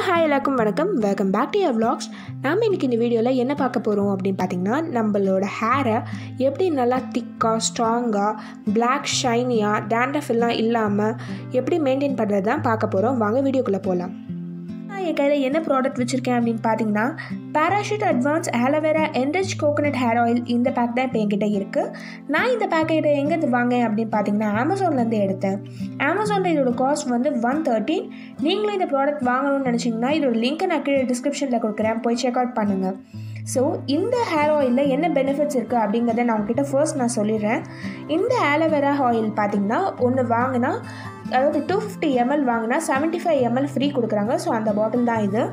hi எல்லாருக்கும் வணக்கம் welcome back to your vlogs நாம் இன்றைக்கி இந்த வீடியோவில் என்ன பார்க்க போகிறோம் அப்படின்னு பார்த்தீங்கன்னா நம்மளோட ஹேரை எப்படி நல்லா திக்காக ஸ்ட்ராங்காக பிளாக் ஷைனியாக டேண்ட்ரஃப் எல்லாம் இல்லாமல் எப்படி மெயின்டைன் பண்ணுறது தான் பார்க்க போகிறோம் வாங்க வீடியோக்குள்ளே போகலாம் நான் என் கையில் என்ன ப்ராடக்ட் வச்சுருக்கேன் அப்படின்னு பார்த்தீங்கன்னா Parachute advance aloe vera enrich coconut hair oil இந்த பேக் தான் இப்போ என்கிட்ட இருக்குது நான் இந்த பேக்கெட்டை எங்கேருந்து வாங்கேன் அப்படின்னு பார்த்தீங்கன்னா அமேசான்லேருந்து எடுத்தேன் அமேசானில் இதோட காஸ்ட் வந்து ஒன் தேர்ட்டின் நீங்களும் இந்த ப்ராடக்ட் வாங்கணும்னு நினச்சிங்கன்னா இதோட லிங்க்கை நான் கீழே டிஸ்கிரிப்ஷனில் கொடுக்குறேன் போய் செக் அவுட் பண்ணுங்கள் ஸோ இந்த ஹேர் ஆயிலில் என்ன பெனிஃபிட்ஸ் இருக்குது அப்படிங்கிறத நான் உங்ககிட்ட ஃபர்ஸ்ட் நான் சொல்லிடுறேன் இந்த ஆலோவேரா ஆயில் பார்த்தீங்கன்னா ஒன்று வாங்கினா அதாவது டூ ஃபிஃப்டி எம்எல் வாங்கினா செவன்ட்டி ஃபைவ் எம்எல் ஃப்ரீ கொடுக்குறாங்க ஸோ அந்த பாட்டில் தான் இது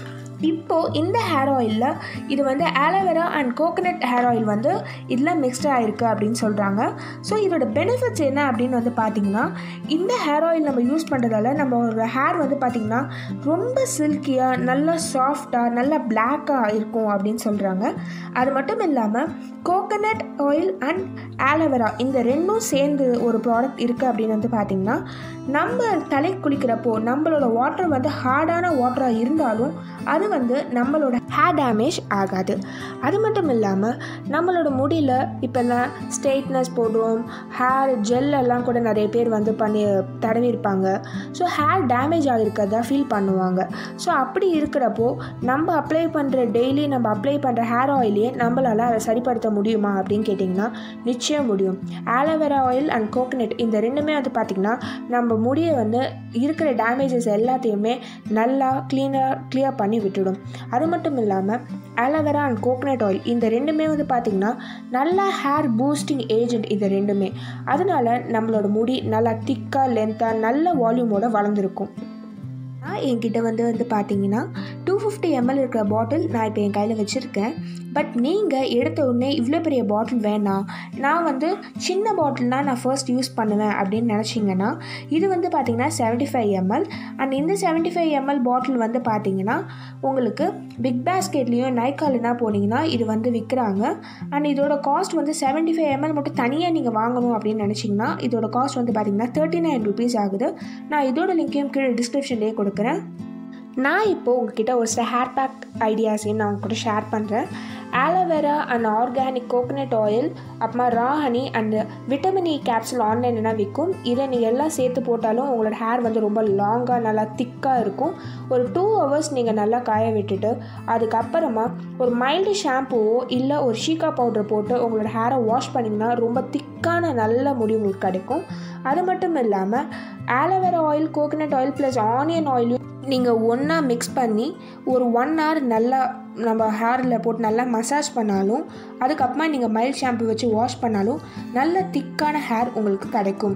இப்போது இந்த ஹேர் ஆயிலில் இது வந்து aloe vera and coconut hair oil வந்து இதில் மிக்ஸ்ட் ஆகிருக்கு அப்படின்னு சொல்கிறாங்க ஸோ இதோட பெனிஃபிட்ஸ் என்ன அப்படின்னு வந்து பார்த்திங்கன்னா இந்த ஹேர் ஆயில் நம்ம யூஸ் பண்ணுறதால நம்மளோட ஹேர் வந்து பார்த்திங்கன்னா ரொம்ப சில்கியாக நல்லா சாஃப்டாக நல்லா பிளாக்காக இருக்கும் அப்படின்னு சொல்கிறாங்க அது மட்டும் இல்லாமல் கோகனட் ஆயில் அண்ட் ஆலோவேரா இந்த ரெண்டும் சேர்ந்து ஒரு ப்ராடக்ட் இருக்குது அப்படின்னு வந்து பார்த்திங்கன்னா நம்ம தலை குளிக்கிறப்போ நம்மளோட வாட்டர் வந்து ஹார்டான வாட்டராக இருந்தாலும் அது வந்து நம்மளோட ஹேர் டேமேஜ் ஆகாது அது மட்டும் இல்லாமல் நம்மளோட முடியில் இப்போல்லாம் ஸ்ட்ரெயிட்னஸ் போடுறோம் ஹேர் ஜெல் எல்லாம் கூட நிறைய பேர் வந்து பண்ணி தடவி இருப்பாங்க ஸோ ஹேர் டேமேஜ் ஆகிருக்கிறதா ஃபீல் பண்ணுவாங்க ஸோ அப்படி இருக்கிறப்போ நம்ம அப்ளை பண்ணுற டெய்லி நம்ம அப்ளை பண்ணுற ஹேர் ஆயிலையே நம்மளால் அதை சரிப்படுத்த முடியுமா அப்படின்னு கேட்டிங்கன்னா நிச்சயம் முடியும் ஆலோவேரா ஆயில் அண்ட் கோகனட் இந்த ரெண்டுமே வந்து பார்த்திங்கன்னா நம்ம முடியை வந்து இருக்கிற டேமேஜஸ் எல்லாத்தையுமே நல்லா க்ளீனாக கிளியர் பண்ணி விட்டுடும் அது மட்டும் இல்லாமல் ஆலோவேரா அண்ட் கோகனட் ஆயில் இந்த ரெண்டுமே வந்து பார்த்திங்கன்னா நல்லா ஹேர் பூஸ்டிங் ஏஜென்ட் இது ரெண்டுமே அதனால நம்மளோட முடி நல்லா திக்காக லென்த்தாக நல்ல வால்யூமோட வளர்ந்துருக்கும் நான் என்கிட்ட வந்து வந்து பார்த்தீங்கன்னா டூ ஃபிஃப்டி எம்எல் இருக்கிற பாட்டில் நான் இப்போ என் கையில் வச்சுருக்கேன் பட் நீங்கள் எடுத்த உடனே இவ்வளோ பெரிய பாட்டில் வேணாம் நான் வந்து சின்ன பாட்டில்னால் நான் ஃபர்ஸ்ட் யூஸ் பண்ணுவேன் அப்படின்னு நினச்சிங்கன்னா இது வந்து பார்த்தீங்கன்னா செவன்ட்டி ஃபைவ் எம்எல் அண்ட் இந்த செவன்ட்டி ஃபைவ் எம்எல் பாட்டில் வந்து பார்த்தீங்கன்னா உங்களுக்கு பிக் பாஸ்கெட்லேயும் நைக்காலுனா போனீங்கன்னா இது வந்து விற்கிறாங்க அண்ட் இதோட காஸ்ட் வந்து செவன்ட்டி ஃபைவ் எம்எல் மட்டும் தனியாக நீங்கள் வாங்கணும் அப்படின்னு நினச்சிங்கன்னா இதோட காஸ்ட் வந்து பார்த்தீங்கன்னா தேர்ட்டி நைன் ருபீஸ் ஆகுது நான் இதோட லிங்க்கையும் கீழே டிஸ்கிரிப்ஷன்லேயே கொடுக்குறேன் நான் இப்போது உங்ககிட்ட ஒரு சில ஹேர் பேக் ஐடியாஸையும் நான் உங்ககிட்ட ஷேர் பண்ணுறேன் aloe vera and organic coconut oil அப்புறமா raw honey and vitamin E capsule ஆன்லைன்லாம் விற்கும் இதை நீங்கள் எல்லாம் சேர்த்து போட்டாலும் உங்களோட ஹேர் வந்து ரொம்ப லாங்காக நல்லா திக்காக இருக்கும் ஒரு டூ ஹவர்ஸ் நீங்கள் நல்லா காய விட்டுட்டு அதுக்கப்புறமா ஒரு மைல்டு ஷாம்புவோ இல்லை ஒரு ஷீக்கா பவுடர் போட்டு உங்களோட ஹேரை வாஷ் பண்ணிங்கன்னா ரொம்ப திக்கான நல்ல முடி உங்களுக்கு கிடைக்கும் அது மட்டும் இல்லாமல் aloe vera oil coconut oil plus onion ஆயிலையும் நீங்கள் ஒன்றா மிக்ஸ் பண்ணி ஒரு ஒன் ஹவர் நல்லா நம்ம ஹேரில் போட்டு நல்லா மசாஜ் பண்ணாலும் அதுக்கப்புறமா நீங்கள் மைல்ட் ஷாம்பு வச்சு வாஷ் பண்ணாலும் நல்ல திக்கான ஹேர் உங்களுக்கு கிடைக்கும்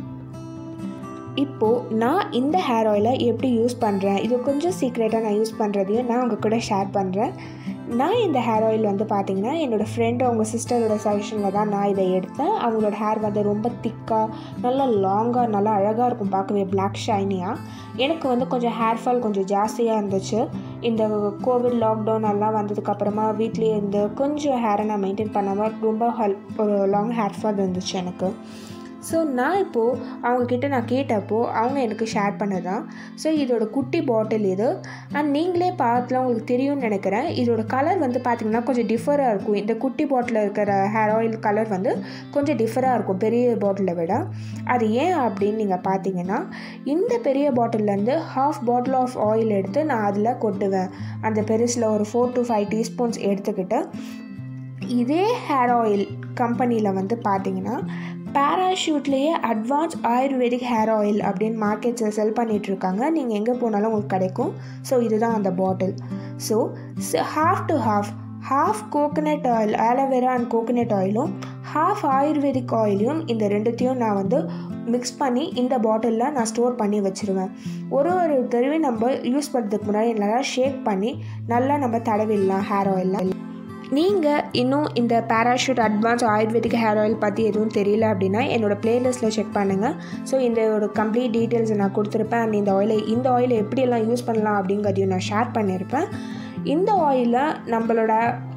இப்போது நான் இந்த ஹேர் ஆயிலை எப்படி யூஸ் பண்ணுறேன் இது கொஞ்சம் சீக்ரெட்டாக நான் யூஸ் பண்ணுறதையும் நான் உங்கள் கூட ஷேர் பண்ணுறேன் நான் இந்த ஹேர் ஆயில் வந்து பார்த்திங்கன்னா என்னோடய ஃப்ரெண்டு அவங்க சிஸ்டரோட சஜஷனில் தான் நான் இதை எடுத்தேன் அவங்களோட ஹேர் வந்து ரொம்ப திக்காக நல்லா லாங்காக நல்லா அழகாக இருக்கும் பார்க்கவே பிளாக் ஷைனியாக எனக்கு வந்து கொஞ்சம் ஹேர் ஃபால் கொஞ்சம் ஜாஸ்தியாக இருந்துச்சு இந்த கோவிட் லாக்டவுன் எல்லாம் வந்ததுக்கப்புறமா வீட்லேயே இருந்து கொஞ்சம் ஹேரை நான் மெயின்டைன் பண்ணாமல் ரொம்ப ஹெல்ப் ஒரு லாங் ஹேர் ஃபால் இருந்துச்சு எனக்கு ஸோ நான் இப்போது அவங்கக்கிட்ட நான் கேட்டப்போ அவங்க எனக்கு ஷேர் பண்ணதான் ஸோ இதோட குட்டி பாட்டில் இது அண்ட் நீங்களே பார்த்துலாம் உங்களுக்கு தெரியும்னு நினைக்கிறேன் இதோட கலர் வந்து பார்த்திங்கன்னா கொஞ்சம் டிஃபராக இருக்கும் இந்த குட்டி பாட்டிலில் இருக்கிற ஹேர் ஆயில் கலர் வந்து கொஞ்சம் டிஃபராக இருக்கும் பெரிய பாட்டிலை விட அது ஏன் அப்படின்னு நீங்கள் பார்த்தீங்கன்னா இந்த பெரிய பாட்டிலேருந்து ஹாஃப் பாட்டில் ஆஃப் ஆயில் எடுத்து நான் அதில் கொட்டுவேன் அந்த பெருசில் ஒரு ஃபோர் டு ஃபைவ் டீஸ்பூன்ஸ் எடுத்துக்கிட்டு இதே ஹேர் ஆயில் கம்பெனியில் வந்து பார்த்தீங்கன்னா பேராஷூட்லேயே அட்வான்ஸ் ஆயுர்வேதிக் ஹேர் ஆயில் அப்படின்னு மார்க்கெட்ஸில் செல் பண்ணிகிட்ருக்காங்க நீங்கள் எங்கே போனாலும் உங்களுக்கு கிடைக்கும் ஸோ இதுதான் அந்த bottle so half to half half coconut oil aloe vera and coconut ஆயிலும் ஹாஃப் ஆயுர்வேதிக் ஆயிலையும் இந்த ரெண்டுத்தையும் நான் வந்து மிக்ஸ் பண்ணி இந்த பாட்டிலில் நான் ஸ்டோர் பண்ணி வச்சுருவேன் ஒரு ஒரு தடவை நம்ம யூஸ் பண்ணுறதுக்கு முன்னாடி நல்லா ஷேக் பண்ணி நல்லா நம்ம தடவிடலாம் ஹேர் ஆயிலில் நீங்கள் இன்னும் இந்த Parachute advance ayurvedic hair oil பற்றி எதுவும் தெரியல அப்படின்னா என்னோடய ப்ளேலிஸ்ட்டில் செக் பண்ணுங்கள் ஸோ இந்த ஒரு கம்ப்ளீட் டீட்டெயில்ஸ் நான் கொடுத்துருப்பேன் அண்ட் இந்த ஆயிலை இந்த ஆயிலை எப்படியெல்லாம் யூஸ் பண்ணலாம் அப்படிங்கிறதையும் நான் ஷேர் பண்ணியிருப்பேன் இந்த ஆயிலை நம்மளோட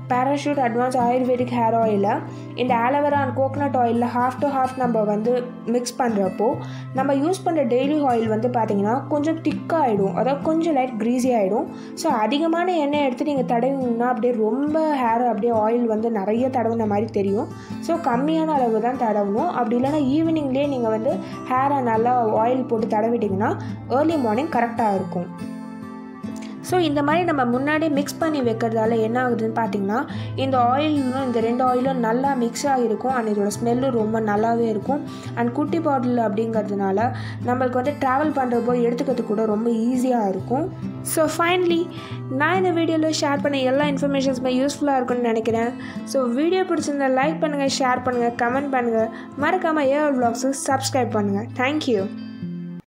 பேராஷூட் அட்வான்ஸ் ஆயுர்வேதிக் ஹேர் ஆயிலை இந்த ஆலோவேரா அண்ட் கோகனட் ஆயிலில் ஹாஃப் டு ஹாஃப் நம்ம வந்து மிக்ஸ் பண்ணுறப்போ நம்ம யூஸ் பண்ணுற டெய்லி ஆயில் வந்து பார்த்திங்கன்னா கொஞ்சம் திக்காக ஆகிடும் அதாவது கொஞ்சம் லைட் க்ரீஸி ஆகிடும் ஸோ அதிகமான எண்ணெய் எடுத்து நீங்கள் தடவிங்கன்னா அப்படியே ரொம்ப ஹேர் அப்படியே ஆயில் வந்து நிறைய தடவுன மாதிரி தெரியும் ஸோ கம்மியான அளவு தான் தடவணும் அப்படி இல்லைனா ஈவினிங்லேயே நீங்கள் வந்து ஹேரை நல்லா ஆயில் போட்டு தடவிட்டிங்கன்னா ஏர்லி மார்னிங் கரெக்டாக இருக்கும் ஸோ இந்த மாதிரி நம்ம முன்னாடியே மிக்ஸ் பண்ணி வைக்கிறதால என்ன ஆகுதுன்னு பார்த்தீங்கன்னா இந்த ஆயிலும் இந்த ரெண்டு ஆயிலும் நல்லா மிக்ஸ் ஆகிருக்கும் அண்ட் இதோட ஸ்மெல்லும் ரொம்ப நல்லாவே இருக்கும் அண்ட் குட்டி பாட்டில் அப்படிங்கிறதுனால நம்மளுக்கு வந்து ட்ராவல் பண்ணுறப்போ எடுத்துக்கிறதுக்கு கூட ரொம்ப ஈஸியாக இருக்கும் ஸோ ஃபைனலி நான் இந்த வீடியோவில் ஷேர் பண்ண எல்லா இன்ஃபர்மேஷன்ஸுமே யூஸ்ஃபுல்லாக இருக்கும்னு நினைக்கிறேன் ஸோ வீடியோ பிடிச்சிருந்தா லைக் பண்ணுங்கள் ஷேர் பண்ணுங்கள் கமெண்ட் பண்ணுங்கள் மறக்காமல் ஏஆர் வ்ளாக்ஸு சப்ஸ்கிரைப் பண்ணுங்கள் தேங்க்யூ